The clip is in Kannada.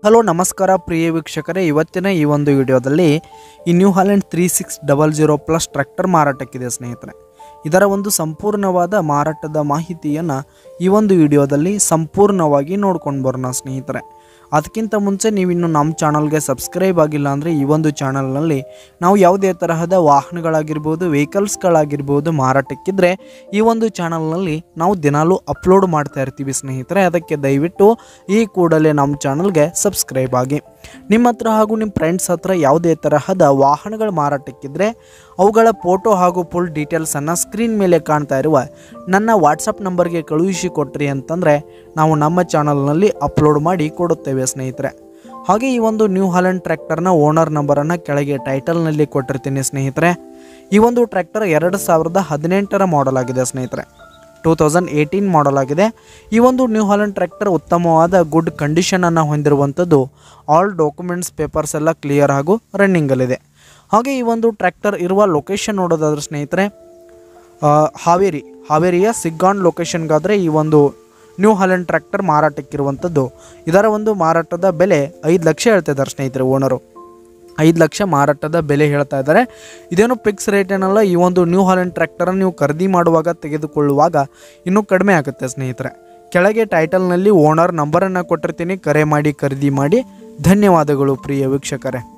ಹಲೋ ನಮಸ್ಕಾರ ಪ್ರಿಯ ವೀಕ್ಷಕರೇ ಇವತ್ತಿನ ಈ ಒಂದು ವಿಡಿಯೋದಲ್ಲಿ ಈ New Holland three six double zero plus tractor ಮಾರಾಟಕ್ಕಿದೆ ಸ್ನೇಹಿತರೆ ಇದರ ಒಂದು ಸಂಪೂರ್ಣವಾದ ಮಾರಾಟದ ಮಾಹಿತಿಯನ್ನು ಈ ಒಂದು ವಿಡಿಯೋದಲ್ಲಿ ಸಂಪೂರ್ಣವಾಗಿ ನೋಡ್ಕೊಂಡು ಬರೋಣ ಸ್ನೇಹಿತರೆ ಅದಕ್ಕಿಂತ ಮುಂಚೆ ನೀವಿನ್ನು ನಮ್ಮ ಚಾನಲ್ಗೆ ಸಬ್ಸ್ಕ್ರೈಬ್ ಆಗಿಲ್ಲ ಅಂದರೆ ಈ ಒಂದು ಚಾನಲ್ನಲ್ಲಿ ನಾವು ಯಾವುದೇ ತರಹದ ವಾಹನಗಳಾಗಿರ್ಬೋದು ವೆಹಿಕಲ್ಸ್ಗಳಾಗಿರ್ಬೋದು ಮಾರಾಟಕ್ಕಿದ್ರೆ ಈ ಒಂದು ಚಾನಲ್ನಲ್ಲಿ ನಾವು ದಿನಾಲೂ ಅಪ್ಲೋಡ್ ಮಾಡ್ತಾ ಇರ್ತೀವಿ ಸ್ನೇಹಿತರೆ ಅದಕ್ಕೆ ದಯವಿಟ್ಟು ಈ ಕೂಡಲೇ ನಮ್ಮ ಚಾನಲ್ಗೆ ಸಬ್ಸ್ಕ್ರೈಬ್ ಆಗಿ ನಿಮ್ಮ ಹತ್ರ ಹಾಗೂ ನಿಮ್ಮ ಫ್ರೆಂಡ್ಸ್ ಹತ್ರ ಯಾವುದೇ ತರಹದ ವಾಹನಗಳ ಮಾರಾಟಕ್ಕಿದ್ರೆ ಅವುಗಳ ಫೋಟೋ ಹಾಗೂ ಫುಲ್ ಡೀಟೇಲ್ಸನ್ನು ಸ್ಕ್ರೀನ್ ಮೇಲೆ ಕಾಣ್ತಾ ಇರುವ ನನ್ನ ವಾಟ್ಸಪ್ ನಂಬರ್ಗೆ ಕಳುಹಿಸಿ ಕೊಟ್ರಿ ಅಂತಂದರೆ ನಾವು ನಮ್ಮ ಚಾನಲ್ನಲ್ಲಿ ಅಪ್ಲೋಡ್ ಮಾಡಿ ಕೊಡುತ್ತೇವೆ ಸ್ನೇಹಿತರೆ ಹಾಗೆ ಈ ಒಂದು ನ್ಯೂ ಹಾಲೆಂಡ್ ಟ್ರ್ಯಾಕ್ಟರ್ನ ಓನರ್ ನಂಬರನ್ನು ಕೆಳಗೆ ಟೈಟಲ್ನಲ್ಲಿ ಕೊಟ್ಟಿರ್ತೀನಿ ಸ್ನೇಹಿತರೆ ಈ ಒಂದು ಟ್ರ್ಯಾಕ್ಟರ್ ಎರಡು ಸಾವಿರದ ಹದಿನೆಂಟರ ಮಾಡೆಲ್ ಆಗಿದೆ ಸ್ನೇಹಿತರೆ ಟೂ ತೌಸಂಡ್ ಏಯ್ಟೀನ್ ಮಾಡೆಲ್ ಆಗಿದೆ ಈ ಒಂದು ನ್ಯೂ ಹಾಲೆಂಡ್ ಟ್ರ್ಯಾಕ್ಟರ್ ಉತ್ತಮವಾದ ಗುಡ್ ಕಂಡೀಷನನ್ನು ಹೊಂದಿರುವಂಥದ್ದು ಆಲ್ ಡಾಕ್ಯುಮೆಂಟ್ಸ್ ಪೇಪರ್ಸ್ ಎಲ್ಲ ಕ್ಲಿಯರ್ ಹಾಗೂ ರನ್ನಿಂಗಲ್ಲಿದೆ ಹಾಗೆ ಈ ಒಂದು ಟ್ರ್ಯಾಕ್ಟರ್ ಇರುವ ಲೊಕೇಶನ್ ನೋಡೋದಾದ್ರೆ ಸ್ನೇಹಿತರೆ ಆ, ಹಾವೇರಿ ಹಾವೇರಿಯ ಸಿಗ್ಗಾನ್ ಲೊಕೇಶನ್ಗಾದರೆ ಈ ಒಂದು ನ್ಯೂ ಹಾಲೆಂಡ್ ಟ್ರ್ಯಾಕ್ಟರ್ ಮಾರಾಟಕ್ಕಿರುವಂಥದ್ದು ಇದರ ಒಂದು ಮಾರಾಟದ ಬೆಲೆ ಐದು ಲಕ್ಷ ಹೇಳ್ತಾ ಇದ್ದಾರೆ ಸ್ನೇಹಿತರೆ ಓನರು ಐದು ಲಕ್ಷ ಮಾರಾಟದ ಬೆಲೆ ಹೇಳ್ತಾ ಇದ್ದಾರೆ ಇದೇನು ಫಿಕ್ಸ್ ರೇಟ್ ಏನಲ್ಲ ಈ ಒಂದು ನ್ಯೂ ಹಾಲೆಂಡ್ ಟ್ರ್ಯಾಕ್ಟರನ್ನು ನೀವು ಖರೀದಿ ಮಾಡುವಾಗ ತೆಗೆದುಕೊಳ್ಳುವಾಗ ಇನ್ನೂ ಕಡಿಮೆ ಆಗುತ್ತೆ ಸ್ನೇಹಿತರೆ ಕೆಳಗೆ ಟೈಟಲ್ನಲ್ಲಿ ಓನರ್ ನಂಬರನ್ನು ಕೊಟ್ಟಿರ್ತೀನಿ ಕರೆ ಮಾಡಿ ಖರೀದಿ ಮಾಡಿ ಧನ್ಯವಾದಗಳು ಪ್ರಿಯ ವೀಕ್ಷಕರೇ